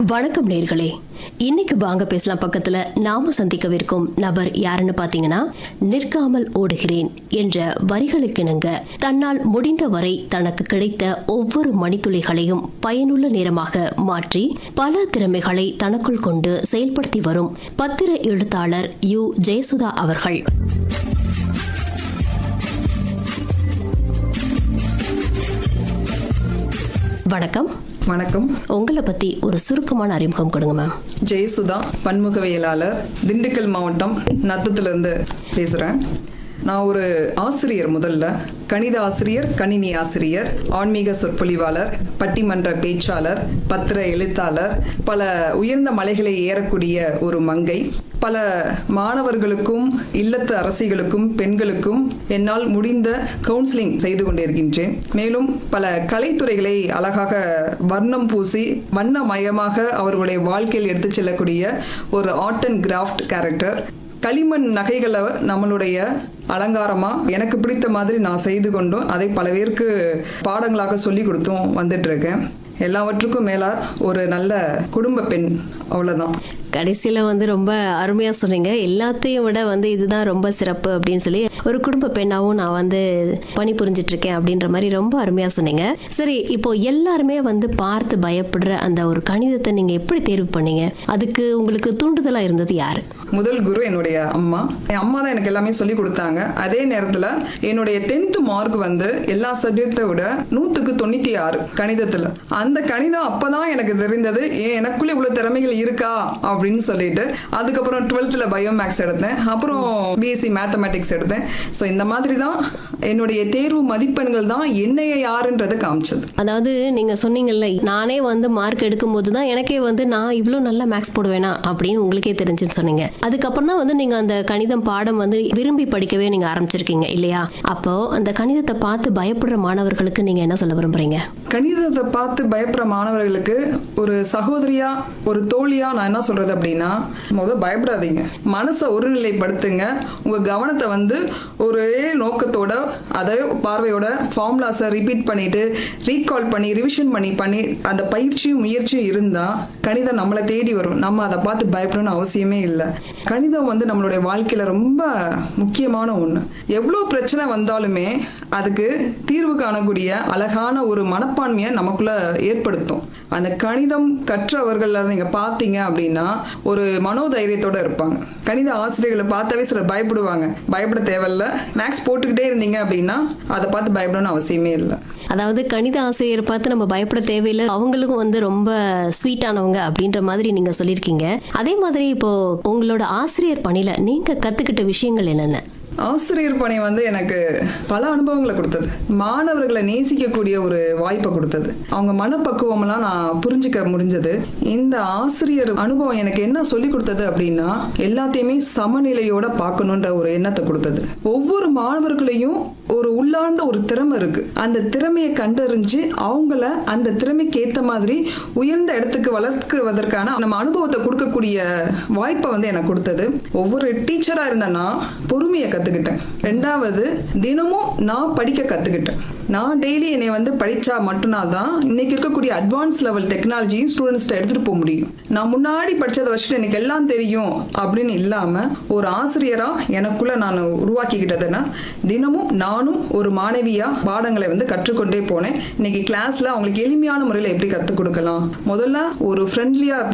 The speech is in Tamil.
வணக்கம் நேர்களே இன்னைக்கு வாங்க பேசலாம் பக்கத்துல நாம சந்திக்கவிருக்கும் நபர் யாருன்னு பாத்தீங்கன்னா நிற்காமல் ஓடுகிறேன் என்ற வரிகளுக்கிணங்க தன்னால் முடிந்த வரை தனக்கு கிடைத்த ஒவ்வொரு மணித்துளிகளையும் பயனுள்ள நேரமாக மாற்றி பல திறமைகளை தனக்குள் கொண்டு செயல்படுத்தி வரும் பத்திர எழுத்தாளர் யு ஜெயசுதா அவர்கள் வணக்கம் வணக்கம் உங்களை பத்தி ஒரு சுருக்கமான அறிமுகம் கொடுங்க மேம் ஜெயசுதா பன்முகவியலாளர் திண்டுக்கல் மாவட்டம் நத்தத்திலிருந்து பேசுகிறேன் நான் ஒரு ஆசிரியர் முதல்ல கணித ஆசிரியர் கணினி ஆசிரியர் ஆன்மீக சொற்பொழிவாளர் பட்டிமன்ற பேச்சாளர் பத்திர எழுத்தாளர் பல உயர்ந்த மலைகளை ஏறக்கூடிய ஒரு மங்கை பல மாணவர்களுக்கும் இல்லத்து அரசிகளுக்கும் பெண்களுக்கும் என்னால் முடிந்த கவுன்சிலிங் செய்து கொண்டிருக்கின்றேன் மேலும் பல கலைத்துறைகளை அழகாக வர்ணம் பூசி வண்ணமயமாக அவர்களுடைய வாழ்க்கையில் எடுத்துச் செல்லக்கூடிய ஒரு ஆர்ட் அண்ட் கிராஃப்ட் கேரக்டர் களிமண் நகைகளை நம்மளுடைய அலங்காரமா எனக்கு பிடித்த மாதிரி நான் செய்து கொண்டும் அதை பல பேருக்கு பாடங்களாக சொல்லி கொடுத்தும் வந்துட்டு இருக்கேன் எல்லாவற்றுக்கும் மேல ஒரு நல்ல குடும்ப பெண் அவ்வளவுதான் கடைசியில் வந்து ரொம்ப அருமையாக சொன்னீங்க எல்லாத்தையும் விட வந்து இதுதான் ரொம்ப சிறப்பு அப்படின்னு சொல்லி ஒரு குடும்ப பெண்ணாகவும் நான் வந்து பணிபுரிஞ்சிட்டு இருக்கேன் அப்படின்ற மாதிரி ரொம்ப அருமையாக சொன்னீங்க சரி இப்போ எல்லாருமே வந்து பார்த்து பயப்படுற அந்த ஒரு கணிதத்தை நீங்கள் எப்படி தேர்வு பண்ணீங்க அதுக்கு உங்களுக்கு தூண்டுதலாக இருந்தது யார் முதல் குரு என்னுடைய அம்மா என் அம்மா தான் எனக்கு எல்லாமே சொல்லி கொடுத்தாங்க அதே நேரத்தில் என்னுடைய டென்த்து மார்க் வந்து எல்லா சப்ஜெக்டை விட நூற்றுக்கு தொண்ணூற்றி ஆறு கணிதத்தில் அந்த கணிதம் அப்போ தான் எனக்கு தெரிந்தது ஏன் எனக்குள்ளே இவ்வளோ திறமைகள் இருக்கா அப்படின்னு சொல்லிட்டு அதுக்கப்புறம் டுவெல்த்தில் பயோ மேக்ஸ் எடுத்தேன் அப்புறம் பிஎஸ்சி மேத்தமேட்டிக்ஸ் எடுத்தேன் ஸோ இந்த மாதிரி தான் என்னுடைய தேர்வு மதிப்பெண்கள் தான் என்னைய யாருன்றதை காமிச்சது அதாவது நீங்கள் சொன்னீங்கல்ல நானே வந்து மார்க் எடுக்கும்போது தான் எனக்கே வந்து நான் இவ்வளோ நல்லா மேக்ஸ் போடுவேனா அப்படின்னு உங்களுக்கே தெரிஞ்சுன்னு சொன்னீங்க அதுக்கப்புறம் தான் வந்து நீங்கள் அந்த கணிதம் பாடம் வந்து விரும்பி படிக்கவே நீங்கள் ஆரம்பிச்சிருக்கீங்க இல்லையா அப்போ அந்த கணிதத்தை பார்த்து பயப்படுற மாணவர்களுக்கு நீங்கள் என்ன சொல்ல விரும்புறீங்க கணிதத்தை பார்த்து பயப்படுற மாணவர்களுக்கு ஒரு சகோதரியா ஒரு தோழியா நான் என்ன சொல்றது அப்படின்னா முத பயப்படாதீங்க மனசை ஒருநிலைப்படுத்துங்க உங்க கவனத்தை வந்து ஒரே நோக்கத்தோட அதை பார்வையோட ஃபார்முலாஸை ரிப்பீட் பண்ணிட்டு ரீகால் பண்ணி ரிவிஷன் பண்ணி பண்ணி அந்த பயிற்சியும் முயற்சியும் இருந்தா கணிதம் நம்மளை தேடி வரும் நம்ம அதை பார்த்து பயப்படணும்னு அவசியமே இல்லை கணிதம் வந்து நம்மளுடைய வாழ்க்கையில ரொம்ப முக்கியமான ஒன்று எவ்வளோ பிரச்சனை வந்தாலுமே அதுக்கு தீர்வு காணக்கூடிய அழகான ஒரு மனப்பான்மையை நமக்குள்ள ஏற்படுத்தும் அந்த கணிதம் கற்றவர்கள் நீங்க பார்த்தீங்க அப்படின்னா ஒரு மனோதைரியத்தோட இருப்பாங்க கணித ஆசிரியர்களை பார்த்தாவே சிலர் பயப்படுவாங்க பயப்பட தேவையில்ல மேக்ஸ் போட்டுக்கிட்டே இருந்தீங்க அப்படின்னா அதை பார்த்து பயப்படணும்னு அவசியமே இல்லை அதாவது கணித ஆசிரியரை பார்த்து நம்ம பயப்பட தேவையில்லை அவங்களுக்கும் வந்து ரொம்ப ஸ்வீட்டானவங்க அப்படின்ற மாதிரி நீங்க சொல்லியிருக்கீங்க அதே மாதிரி இப்போ உங்களோட ஆசிரியர் பணியில நீங்க கத்துக்கிட்ட விஷயங்கள் என்னென்ன ஆசிரியர் பணி வந்து எனக்கு பல அனுபவங்களை கொடுத்தது மாணவர்களை நேசிக்கக்கூடிய ஒரு வாய்ப்பை கொடுத்தது அவங்க மனப்பக்குவமெல்லாம் நான் புரிஞ்சுக்க முடிஞ்சது இந்த ஆசிரியர் அனுபவம் எனக்கு என்ன சொல்லி கொடுத்தது அப்படின்னா எல்லாத்தையுமே சமநிலையோட பார்க்கணுன்ற ஒரு எண்ணத்தை கொடுத்தது ஒவ்வொரு மாணவர்களையும் ஒரு உள்ளார்ந்த ஒரு திறமை இருக்கு அந்த திறமையை கண்டறிஞ்சு அவங்கள அந்த திறமைக்கு ஏத்த மாதிரி உயர்ந்த இடத்துக்கு வளர்க்குவதற்கான நம்ம அனுபவத்தை கொடுக்கக்கூடிய வாய்ப்பை வந்து எனக்கு கொடுத்தது ஒவ்வொரு டீச்சரா இருந்தேன்னா பொறுமையை கத்துக்கிட்டேன் ரெண்டாவது தினமும் நான் படிக்க கத்துக்கிட்டேன் நான் டெய்லி என்னை வந்து படிச்சா மட்டும்தான் தான் இன்னைக்கு இருக்கக்கூடிய அட்வான்ஸ் லெவல் டெக்னாலஜியும் ஸ்டூடெண்ட்ஸ்ட்ட எடுத்துட்டு போக முடியும் நான் முன்னாடி படிச்சதை வச்சுட்டு எனக்கு எல்லாம் தெரியும் அப்படின்னு இல்லாம ஒரு ஆசிரியரா எனக்குள்ள நான் உருவாக்கிக்கிட்டதுன்னா தினமும் நானும் ஒரு மாணவியா பாடங்களை வந்து கற்றுக்கொண்டே போனேன் இன்னைக்கு கிளாஸ்ல அவங்களுக்கு எளிமையான முறையில் எப்படி கற்றுக் கொடுக்கலாம் முதல்ல ஒரு ஃப்ரெண்ட்லியா